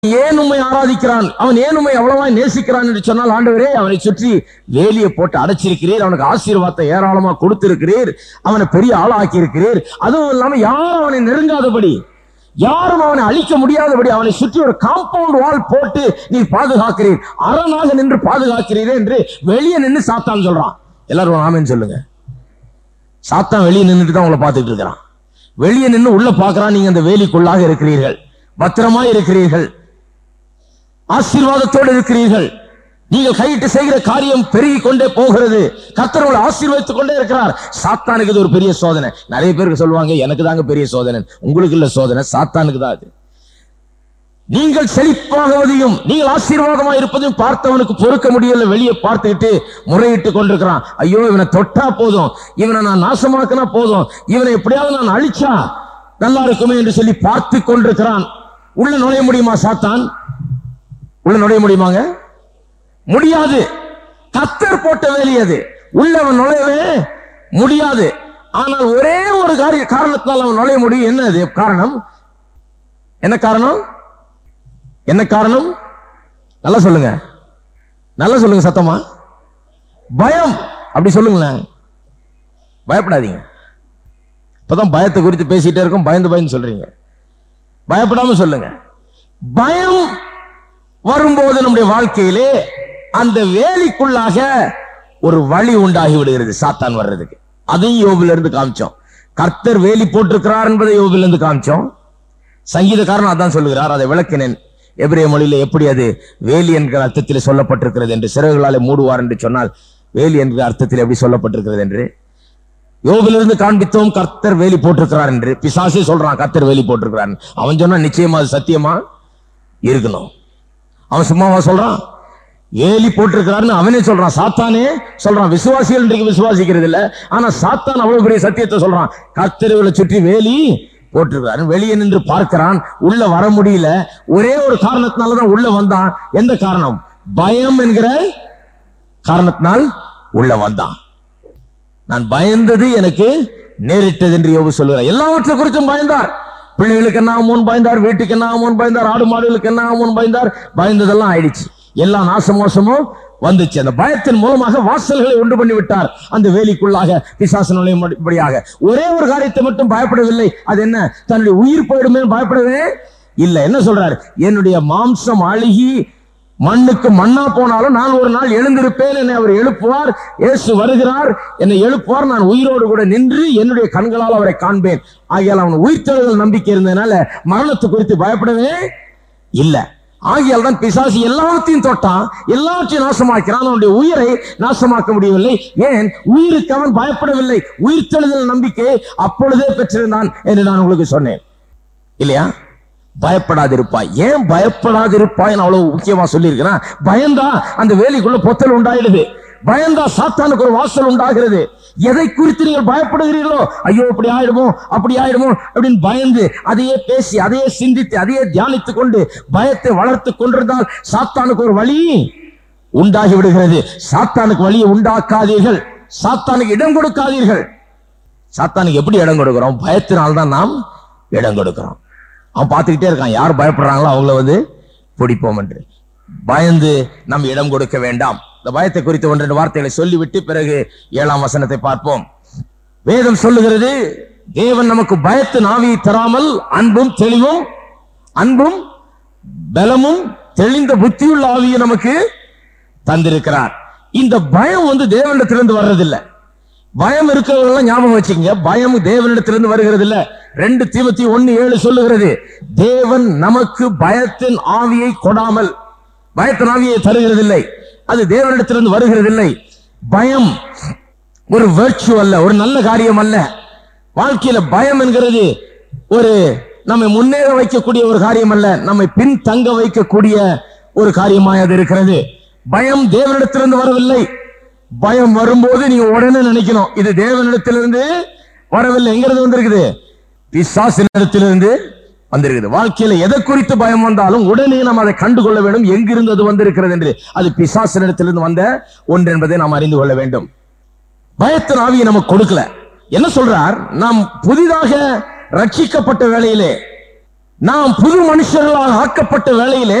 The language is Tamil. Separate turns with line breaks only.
ஏன் உண்மை ஆராதிக்கிறான் அவன் ஏன் உண்மை அவ்வளவா நேசிக்கிறான் என்று சொன்னால் ஆண்டவரே அவனை சுற்றி வேலியை போட்டு அடைச்சிருக்கிறீர் அவனுக்கு ஆசீர்வாதத்தை ஏராளமா கொடுத்திருக்கிறீர் அவனை பெரிய ஆளாக்கி இருக்கிறீர் அதுவும் இல்லாம யாரும் அவனை நெருங்காதபடி யாரும் அவனை அழிக்க முடியாதபடி அவனை சுற்றி ஒரு காம்பவுண்ட் வால் போட்டு நீ பாதுகாக்கிறீர் அரணாக நின்று பாதுகாக்கிறீர் என்று வெளியே நின்று சாத்தான் சொல்றான் எல்லாரும் ஆமென்னு சொல்லுங்க சாத்தான் வெளியே நின்றுட்டு தான் உங்களை பார்த்துட்டு இருக்கிறான் வெளியே நின்று உள்ள பார்க்கறான் நீங்க அந்த வேலிக்குள்ளாக இருக்கிறீர்கள் பத்திரமா இருக்கிறீர்கள் ஆசீர்வாதத்தோடு இருக்கிறீர்கள் நீங்கள் கையிட்டு செய்கிற காரியம் பெருகி கொண்டே போகிறது கர்த்தர் உங்களை ஆசீர்வதித்துக் கொண்டே இருக்கிறார் சாத்தானுக்கு இது ஒரு பெரிய சோதனை நிறைய பேருக்கு சொல்லுவாங்க எனக்கு தாங்க பெரிய சோதனை உங்களுக்கு இல்ல சோதனை சாத்தானுக்கு தான் அது நீங்கள் செழிப்பாகுவதையும் நீங்கள் ஆசீர்வாதமா இருப்பதையும் பார்த்தவனுக்கு பொறுக்க முடியல வெளியே பார்த்துக்கிட்டு முறையிட்டு கொண்டிருக்கிறான் ஐயோ இவனை தொட்டா போதும் இவனை நான் நாசமாக்கினா போதும் இவனை எப்படியாவது நான் அழிச்சா நல்லா இருக்குமே என்று சொல்லி பார்த்து கொண்டிருக்கிறான் உள்ள நுழைய முடியுமா சாத்தான் உள்ள நுழைய முடியுமாங்க முடியாது கத்தர் போட்ட வேலி அது உள்ளவன் நுழையவே முடியாது ஆனால் ஒரே ஒரு காரிய காரணத்தால் அவன் நுழைய முடியும் என்ன அது காரணம் என்ன காரணம் என்ன காரணம் நல்லா சொல்லுங்க நல்லா சொல்லுங்க சத்தமா பயம் அப்படி சொல்லுங்களேன் பயப்படாதீங்க இப்பதான் பயத்தை குறித்து பேசிட்டே இருக்கோம் பயந்து பயந்து சொல்றீங்க பயப்படாம சொல்லுங்க பயம் வரும்போது நம்முடைய வாழ்க்கையிலே அந்த வேலிக்குள்ளாக ஒரு வழி உண்டாகி விடுகிறது சாத்தான் வர்றதுக்கு அதையும் யோபில இருந்து காமிச்சோம் கர்த்தர் வேலி போட்டிருக்கிறார் என்பதை யோபில இருந்து காமிச்சோம் சங்கீதக்காரன் அதான் சொல்லுகிறார் அதை விளக்கினேன் எபிரேய மொழியில எப்படி அது வேலி என்கிற அர்த்தத்தில் சொல்லப்பட்டிருக்கிறது என்று சிறகுகளாலே மூடுவார் என்று சொன்னால் வேலி என்கிற அர்த்தத்தில் எப்படி சொல்லப்பட்டிருக்கிறது என்று யோபிலிருந்து காண்பித்தோம் கர்த்தர் வேலி போட்டிருக்கிறார் என்று பிசாசே சொல்றான் கர்த்தர் வேலி போட்டிருக்கிறார் அவன் சொன்னா நிச்சயமா அது சத்தியமா இருக்கணும் அவன் சும்மாவா சொல்றான் வேலி போட்டிருக்கிறாருன்னு அவனே சொல்றான் சாத்தானே சொல்றான் விசுவாசிகள் இன்றைக்கு விசுவாசிக்கிறது இல்ல ஆனா சாத்தான் அவ்வளவு பெரிய சத்தியத்தை சொல்றான் கர்த்தர்களை சுற்றி வேலி போட்டிருக்கிறாரு வெளியே நின்று பார்க்கிறான் உள்ள வர முடியல ஒரே ஒரு காரணத்தினாலதான் உள்ள வந்தான் எந்த காரணம் பயம் என்கிற காரணத்தினால் உள்ள வந்தான் நான் பயந்தது எனக்கு நேரிட்டது என்று யோபு சொல்லுகிறார் எல்லாவற்றை குறித்தும் பயந்தார் பிள்ளைகளுக்கு என்ன ஆகுமோன்னு பயந்தார் வீட்டுக்கு என்ன ஆகுமோன்னு பயந்தார் ஆடு மாடுகளுக்கு என்ன ஆகுமோன்னு பயந்தார் பயந்ததெல்லாம் ஆயிடுச்சு எல்லா நாச மோசமும் வந்துச்சு அந்த பயத்தின் மூலமாக வாசல்களை உண்டு பண்ணி விட்டார் அந்த வேலிக்குள்ளாக பிசாசு நுழையும்படியாக ஒரே ஒரு காரியத்தை மட்டும் பயப்படவில்லை அது என்ன தன்னுடைய உயிர் போயிடுமே பயப்படவே இல்ல என்ன சொல்றாரு என்னுடைய மாம்சம் அழுகி மண்ணுக்கு மண்ணா போனாலும் நான் ஒரு நாள் எழுந்திருப்பேன் என்னை அவர் எழுப்புவார் இயேசு வருகிறார் என்னை எழுப்புவார் நான் உயிரோடு கூட நின்று என்னுடைய கண்களால் அவரை காண்பேன் ஆகையால் அவன் உயிர்த்தெழுதல் நம்பிக்கை இருந்ததுனால மரணத்தை குறித்து பயப்படவே இல்ல ஆகியால் தான் பிசாசு எல்லாத்தையும் தொட்டான் எல்லாவற்றையும் நாசமாக்கிறான் அவனுடைய உயிரை நாசமாக்க முடியவில்லை ஏன் உயிருக்கு அவன் பயப்படவில்லை உயிர்த்தெழுதல் நம்பிக்கை அப்பொழுதே பெற்றிருந்தான் என்று நான் உங்களுக்கு சொன்னேன் இல்லையா பயப்படாதிருப்பாய் ஏன் பயப்படாதிருப்பாய் அவ்வளவு முக்கியமா சொல்லியிருக்கிறேன் பயந்தா அந்த வேலிக்குள்ள பொத்தல் உண்டாயிடுது பயந்தா சாத்தானுக்கு ஒரு வாசல் உண்டாகிறது எதை குறித்து நீங்கள் பயப்படுகிறீர்களோ ஐயோ இப்படி ஆயிடுமோ அப்படி ஆயிடுமோ அப்படின்னு பயந்து அதையே பேசி அதையே சிந்தித்து அதையே தியானித்துக் கொண்டு பயத்தை வளர்த்து கொண்டிருந்தால் சாத்தானுக்கு ஒரு வழி உண்டாகி விடுகிறது சாத்தானுக்கு வழியை உண்டாக்காதீர்கள் சாத்தானுக்கு இடம் கொடுக்காதீர்கள் சாத்தானுக்கு எப்படி இடம் கொடுக்கிறோம் பயத்தினால்தான் நாம் இடம் கொடுக்கிறோம் அவன் பார்த்துக்கிட்டே இருக்கான் யார் பயப்படுறாங்களோ அவங்கள வந்து பிடிப்போம் என்று பயந்து நம் இடம் கொடுக்க வேண்டாம் இந்த பயத்தை குறித்து ஒன்று ரெண்டு வார்த்தைகளை சொல்லிவிட்டு பிறகு ஏழாம் வசனத்தை பார்ப்போம் வேதம் சொல்லுகிறது தேவன் நமக்கு பயத்து நாவியை தராமல் அன்பும் தெளிவும் அன்பும் பலமும் தெளிந்த புத்தியுள்ள ஆவியை நமக்கு தந்திருக்கிறார் இந்த பயம் வந்து தேவனிடத்திலிருந்து வர்றதில்லை பயம் இருக்கிறவங்க ஞாபகம் வச்சுக்கங்க பயம் தேவனிடத்திலிருந்து வருகிறது இல்ல ரெண்டு தீமத்தி ஒன்னு ஏழு சொல்லுகிறது தேவன் நமக்கு பயத்தின் ஆவியை கொடாமல் பயத்தின் ஆவியை தருகிறதில்லை அது தேவனிடத்திலிருந்து வருகிறதில்லை பயம் ஒரு வெர்ச்சு அல்ல ஒரு நல்ல காரியம் அல்ல வாழ்க்கையில பயம் என்கிறது ஒரு நம்மை முன்னேற வைக்கக்கூடிய ஒரு காரியம் அல்ல நம்மை பின் தங்க வைக்கக்கூடிய ஒரு காரியமாய் அது இருக்கிறது பயம் தேவனிடத்திலிருந்து வரவில்லை பயம் வரும்போது நீங்க உடனே நினைக்கணும் இது தேவனிடத்திலிருந்து வரவில்லை எங்கிறது வந்திருக்குது பிசாசினிடத்திலிருந்து வந்திருக்குது வாழ்க்கையில எதை குறித்து பயம் வந்தாலும் உடனே நாம் அதை கண்டுகொள்ள வேண்டும் எங்கிருந்து அது வந்திருக்கிறது என்று அது பிசாசினிடத்திலிருந்து வந்த ஒன்று என்பதை நாம் அறிந்து கொள்ள வேண்டும் பயத்தின் ஆவியை நமக்கு கொடுக்கல என்ன சொல்றார் நாம் புதிதாக ரட்சிக்கப்பட்ட வேளையிலே நாம் புது மனுஷர்களாக ஆக்கப்பட்ட வேளையிலே